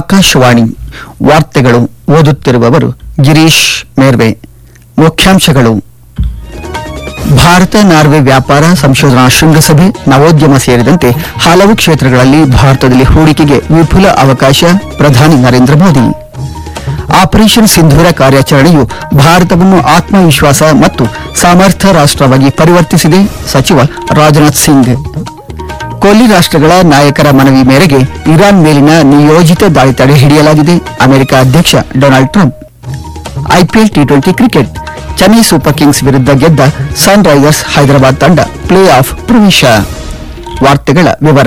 ಆಕಾಶವಾಣಿ ವಾರ್ತೆಗಳು ಓದುತ್ತಿರುವವರು ಗಿರೀಶ್ ಮೇರ್ವೆ ಮುಖ್ಯಾಂಶಗಳು ಭಾರತ ನಾರ್ವೆ ವ್ಯಾಪಾರ ಸಂಶೋಧನಾ ಶೃಂಗಸಭೆ ನವೋದ್ಯಮ ಸೇರಿದಂತೆ ಹಲವು ಕ್ಷೇತ್ರಗಳಲ್ಲಿ ಭಾರತದಲ್ಲಿ ಹೂಡಿಕೆಗೆ ವಿಪುಲ ಅವಕಾಶ ಪ್ರಧಾನಿ ನರೇಂದ್ರ ಮೋದಿ ಆಪರೇಷನ್ ಸಿಂಧೂರ ಕಾರ್ಯಾಚರಣೆಯು ಭಾರತವನ್ನು ಆತ್ಮವಿಶ್ವಾಸ ಮತ್ತು ಸಾಮರ್ಥ್ಯ ರಾಷ್ಟ್ರವಾಗಿ ಪರಿವರ್ತಿಸಿದೆ ಸಚಿವ ರಾಜನಾಥ್ ಸಿಂಗ್ ಕೊಲ್ಲಿ ರಾಷ್ಟ್ರಗಳ ನಾಯಕರ ಮನವಿ ಮೇರೆಗೆ ಇರಾನ್ ಮೇಲಿನ ನಿಯೋಜಿತ ದಾಳಿ ತಡೆ ಹಿಡಿಯಲಾಗಿದೆ ಅಮೆರಿಕ ಅಧ್ಯಕ್ಷ Donald Trump IPL T twenty cricket Chennai super kings ವಿರುದ್ಧ ಗೆದ್ದ ಸನ್ ರೈಸರ್ಸ್ ಹೈದರಾಬಾದ್ ತಂಡ ಪ್ಲೇ ಆಫ್ ಪ್ರವೇಶ ವಾರ್ತೆಗಳ ವಿವರ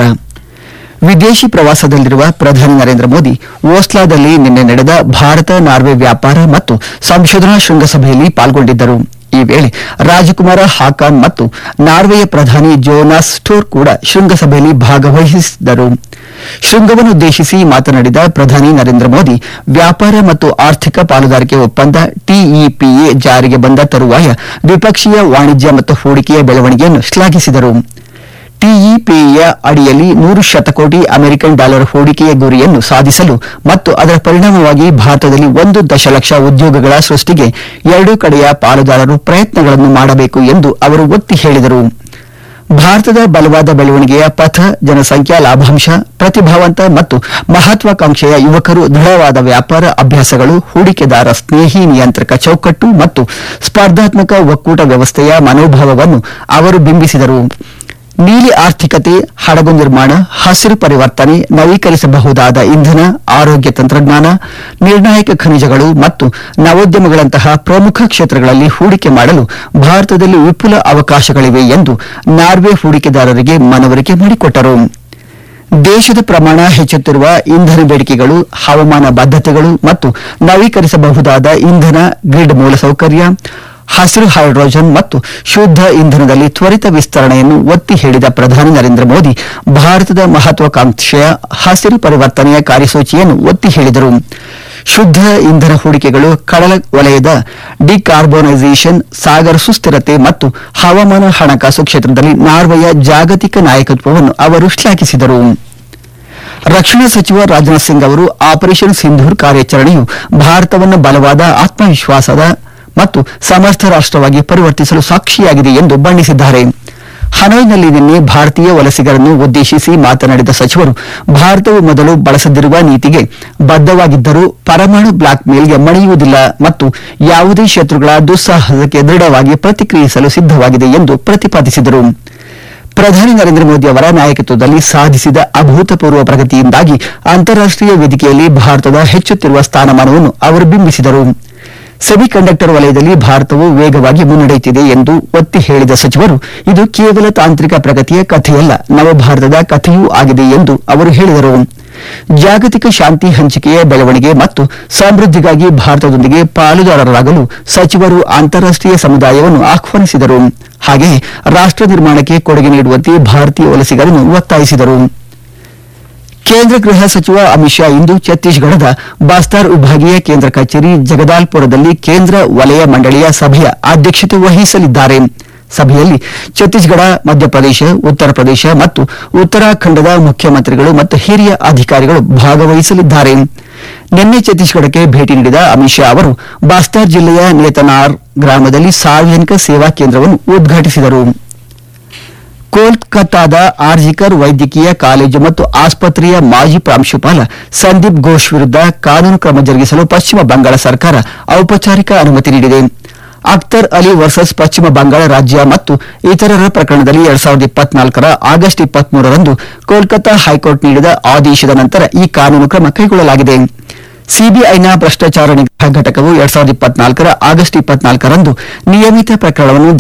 ವಿದೇಶಿ ಪ್ರವಾಸದಲ್ಲಿರುವ ಪ್ರಧಾನಿ ನರೇಂದ್ರ ಮೋದಿ ಓಸ್ಲಾದಲ್ಲಿ ನಿನ್ನೆ ನಡೆದ ಭಾರತ ನಾರ್ವೆ ವ್ಯಾಪಾರ ಮತ್ತು ಸಂಶೋಧನಾ ಶೃಂಗಸಭೆಯಲ್ಲಿ ಪಾಲ್ಗೊಂಡಿದ್ದರು ಈ ವೇಳೆ ರಾಜಕುಮಾರ ಹಾಕಾನ್ ಮತ್ತು ನಾರ್ವೆಯ ಪ್ರಧಾನಿ ಜೋನಾಸ್ ಸ್ಟೋರ್ ಕೂಡ ಶೃಂಗಸಭೆಯಲ್ಲಿ ಭಾಗವಹಿಸಿದ್ದರು ಶೃಂಗವನ್ನುದ್ದೇಶಿಸಿ ಮಾತನಾಡಿದ ಪ್ರಧಾನಿ ನರೇಂದ್ರ ಮೋದಿ ವ್ಯಾಪಾರ ಮತ್ತು ಆರ್ಥಿಕ ಪಾಲುದಾರಿಕೆ ಒಪ್ಪಂದ ಟಿಇಪಿಎ ಜಾರಿಗೆ ಬಂದ ತರುವಾಯ ದ್ವಿಪಕ್ಷೀಯ ವಾಣಿಜ್ಯ ಮತ್ತು ಹೂಡಿಕೆಯ ಬೆಳವಣಿಗೆಯನ್ನು ಶ್ಲಾಘಿಸಿದರು ಟಿಇಪಿಯ ಅಡಿಯಲ್ಲಿ ನೂರು ಶತಕೋಟಿ ಅಮೆರಿಕನ್ ಡಾಲರ್ ಹೂಡಿಕೆಯ ಗುರಿಯನ್ನು ಸಾಧಿಸಲು ಮತ್ತು ಅದರ ಪರಿಣಾಮವಾಗಿ ಭಾರತದಲ್ಲಿ ಒಂದು ದಶಲಕ್ಷ ಉದ್ಯೋಗಗಳ ಸೃಷ್ಟಿಗೆ ಎರಡೂ ಕಡೆಯ ಪಾಲುದಾರರು ಪ್ರಯತ್ನಗಳನ್ನು ಮಾಡಬೇಕು ಎಂದು ಅವರು ಒತ್ತಿ ಹೇಳಿದರು ಭಾರತದ ಬಲವಾದ ಬೆಳವಣಿಗೆಯ ಪಥ ಜನಸಂಖ್ಯಾ ಲಾಭಾಂಶ ಪ್ರತಿಭಾವಂತ ಮತ್ತು ಮಹತ್ವಾಕಾಂಕ್ಷೆಯ ಯುವಕರು ದೃಢವಾದ ವ್ಯಾಪಾರ ಅಭ್ಯಾಸಗಳು ಹೂಡಿಕೆದಾರ ಸ್ನೇಹಿ ನಿಯಂತ್ರಕ ಚೌಕಟ್ಟು ಮತ್ತು ಸ್ಪರ್ಧಾತ್ಮಕ ಒಕ್ಕೂಟ ವ್ಯವಸ್ಥೆಯ ಮನೋಭಾವವನ್ನು ಅವರು ಬಿಂಬಿಸಿದರು ನೀಲಿ ಆರ್ಥಿಕತೆ ಹಡಗು ನಿರ್ಮಾಣ ಹಸಿರು ಪರಿವರ್ತನೆ ನವೀಕರಿಸಬಹುದಾದ ಇಂಧನ ಆರೋಗ್ಯ ತಂತ್ರಜ್ಞಾನ ನಿರ್ಣಾಯಕ ಖನಿಜಗಳು ಮತ್ತು ನವೋದ್ಯಮಗಳಂತಹ ಪ್ರಮುಖ ಕ್ಷೇತ್ರಗಳಲ್ಲಿ ಹೂಡಿಕೆ ಮಾಡಲು ಭಾರತದಲ್ಲಿ ವಿಪುಲ ಅವಕಾಶಗಳಿವೆ ಎಂದು ನಾರ್ವೆ ಹೂಡಿಕೆದಾರರಿಗೆ ಮನವರಿಕೆ ಮಾಡಿಕೊಟ್ಟರು ದೇಶದ ಪ್ರಮಾಣ ಹೆಚ್ಚುತ್ತಿರುವ ಇಂಧನ ಬೇಡಿಕೆಗಳು ಹವಾಮಾನ ಬದ್ಧತೆಗಳು ಮತ್ತು ನವೀಕರಿಸಬಹುದಾದ ಇಂಧನ ಗ್ರಿಡ್ ಮೂಲಸೌಕರ್ಯ ಹಸಿರು ಹೈಡ್ರೋಜನ್ ಮತ್ತು ಶುದ್ಧ ಇಂಧನದಲ್ಲಿ ತ್ವರಿತ ವಿಸ್ತರಣೆಯನ್ನು ಒತ್ತಿ ಹೇಳಿದ ಪ್ರಧಾನಿ ನರೇಂದ್ರ ಮೋದಿ ಭಾರತದ ಮಹತ್ವಾಕಾಂಕ್ಷೆಯ ಹಸಿರು ಪರಿವರ್ತನೆಯ ಕಾರ್ಯಸೂಚಿಯನ್ನು ಒತ್ತಿ ಹೇಳಿದರು ಶುದ್ಧ ಇಂಧನ ಹೂಡಿಕೆಗಳು ಕಡಲ ವಲಯದ ಡಿಕಾರ್ಬೋನೈಸೇಷನ್ ಸಾಗರ ಸುಸ್ಥಿರತೆ ಮತ್ತು ಹವಾಮಾನ ಹಣಕಾಸು ಕ್ಷೇತ್ರದಲ್ಲಿ ನಾರ್ವೆಯ ಜಾಗತಿಕ ನಾಯಕತ್ವವನ್ನು ಅವರು ಶ್ಲಾಘಿಸಿದರು ರಕ್ಷಣಾ ಸಚಿವ ರಾಜನಾಥ್ ಸಿಂಗ್ ಅವರು ಆಪರೇಷನ್ ಸಿಂಧೂರ್ ಕಾರ್ಯಾಚರಣೆಯು ಭಾರತವನ್ನು ಬಲವಾದ ಆತ್ಮವಿಶ್ವಾಸದ ಮತ್ತು ಸಮರ್ಥ ರಾಷ್ಟ್ರವಾಗಿ ಪರಿವರ್ತಿಸಲು ಸಾಕ್ಷಿಯಾಗಿದೆ ಎಂದು ಬಣ್ಣಿಸಿದ್ದಾರೆ ಹನೋಯ್ನಲ್ಲಿ ನಿನ್ನೆ ಭಾರತೀಯ ವಲಸಿಗರನ್ನು ಉದ್ದೇಶಿಸಿ ಮಾತನಾಡಿದ ಸಚಿವರು ಭಾರತವು ಮೊದಲು ಬಳಸದಿರುವ ನೀತಿಗೆ ಬದ್ಧವಾಗಿದ್ದರೂ ಪರಮಾಣು ಬ್ಲಾಕ್ ಮೇಲ್ಗೆ ಮಣಿಯುವುದಿಲ್ಲ ಮತ್ತು ಯಾವುದೇ ಶತ್ರುಗಳ ದುಸ್ಸಾಹಸಕ್ಕೆ ದೃಢವಾಗಿ ಪ್ರತಿಕ್ರಿಯಿಸಲು ಸಿದ್ಧವಾಗಿದೆ ಎಂದು ಪ್ರತಿಪಾದಿಸಿದರು ಪ್ರಧಾನಿ ನರೇಂದ್ರ ಮೋದಿ ಅವರ ನಾಯಕತ್ವದಲ್ಲಿ ಸಾಧಿಸಿದ ಅಭೂತಪೂರ್ವ ಪ್ರಗತಿಯಿಂದಾಗಿ ಅಂತಾರಾಷ್ಟೀಯ ವೇದಿಕೆಯಲ್ಲಿ ಭಾರತದ ಹೆಚ್ಚುತ್ತಿರುವ ಸ್ಥಾನಮಾನವನ್ನು ಅವರು ಬಿಂಬಿಸಿದರು ಸೆಮಿಕಂಡಕ್ಟರ್ ವಲಯದಲ್ಲಿ ಭಾರತವು ವೇಗವಾಗಿ ಮುನ್ನಡೆಯುತ್ತಿದೆ ಎಂದು ಒತ್ತಿ ಹೇಳಿದ ಸಚಿವರು ಇದು ಕೇವಲ ತಾಂತ್ರಿಕ ಪ್ರಗತಿಯ ಕಥೆಯಲ್ಲ ನವಭಾರತದ ಕಥೆಯೂ ಆಗಿದೆ ಎಂದು ಅವರು ಹೇಳಿದರು ಜಾಗತಿಕ ಶಾಂತಿ ಹಂಚಿಕೆಯ ಬೆಳವಣಿಗೆ ಮತ್ತು ಸಮೃದ್ಧಿಗಾಗಿ ಭಾರತದೊಂದಿಗೆ ಪಾಲುದಾರರಾಗಲು ಸಚಿವರು ಅಂತಾರಾಷ್ಟೀಯ ಸಮುದಾಯವನ್ನು ಆಹ್ವಾನಿಸಿದರು ಹಾಗೆಯೇ ರಾಷ್ಟ್ರ ನಿರ್ಮಾಣಕ್ಕೆ ಕೊಡುಗೆ ನೀಡುವಂತೆ ಭಾರತೀಯ ವಲಸಿಗರನ್ನು ಒತ್ತಾಯಿಸಿದರು ಕೇಂದ್ರ ಗೃಹ ಸಚಿವ ಅಮಿತ್ ಶಾ ಇಂದು ಛತ್ತೀಸ್ಗಢದ ಬಾಸ್ತಾರ್ ವಿಭಾಗೀಯ ಕೇಂದ್ರ ಕಚೇರಿ ಜಗದಾಲ್ಪುರದಲ್ಲಿ ಕೇಂದ್ರ ವಲಯ ಮಂಡಳಿಯ ಸಭೆಯ ಅಧ್ಯಕ್ಷತೆ ವಹಿಸಲಿದ್ದಾರೆ ಸಭೆಯಲ್ಲಿ ಛತ್ತೀಸ್ಗಢ ಮಧ್ಯಪ್ರದೇಶ ಉತ್ತರ ಪ್ರದೇಶ ಮತ್ತು ಉತ್ತರಾಖಂಡದ ಮುಖ್ಯಮಂತ್ರಿಗಳು ಮತ್ತು ಹಿರಿಯ ಅಧಿಕಾರಿಗಳು ಭಾಗವಹಿಸಲಿದ್ದಾರೆ ನಿನ್ನೆ ಛತ್ತೀಸ್ಗಢಕ್ಕೆ ಭೇಟಿ ನೀಡಿದ ಅಮಿತ್ ಶಾ ಅವರು ಬಾಸ್ತಾರ್ ಜಿಲ್ಲೆಯ ನೇತನಾರ್ ಗ್ರಾಮದಲ್ಲಿ ಸಾರ್ವಜನಿಕ ಸೇವಾ ಕೇಂದ್ರವನ್ನು ಉದ್ಘಾಟಿಸಿದರು ಕೋಲ್ಕತ್ತಾದ ಆರ್ಜಿಕರ್ ವೈದ್ಯಕೀಯ ಕಾಲೇಜು ಮತ್ತು ಆಸ್ಪತ್ರೆಯ ಮಾಜಿ ಪ್ರಾಂಶುಪಾಲ ಸಂದೀಪ್ ಘೋಷ್ ವಿರುದ್ಧ ಕಾನೂನು ಕ್ರಮ ಜರುಗಿಸಲು ಪಶ್ಚಿಮ ಬಂಗಾಳ ಸರ್ಕಾರ ಔಪಚಾರಿಕ ಅನುಮತಿ ನೀಡಿದೆ ಅಖ್ತರ್ ಅಲಿ ವರ್ಸಸ್ ಪಶ್ಚಿಮ ಬಂಗಾಳ ರಾಜ್ಯ ಮತ್ತು ಇತರರ ಪ್ರಕರಣದಲ್ಲಿ ಎರಡ್ ಸಾವಿರದ ಇಪ್ಪತ್ನಾಲ್ಕರ ಆಗಸ್ಟ್ ಇಪ್ಪತ್ಮೂರರಂದು ಕೋಲ್ಕತ್ತಾ ಹೈಕೋರ್ಟ್ ನೀಡಿದ ಆದೇಶದ ನಂತರ ಈ ಕಾನೂನು ಕ್ರಮ ಕೈಗೊಳ್ಳಲಾಗಿದೆ ಸಿಬಿಐನ ಭ್ರಷ್ಟಾಚಾರ ನಿಗ್ರಹ ಘಟಕವು ಎರಡ್ ಸಾವಿರದ ಇಪ್ಪತ್ನಾಲ್ಕರ ಆಗಸ್ಟ್ ಇಪ್ಪತ್ನಾಲ್ಕರಂದು ನಿಯಮಿತ ಪ್ರಕರಣವನ್ನು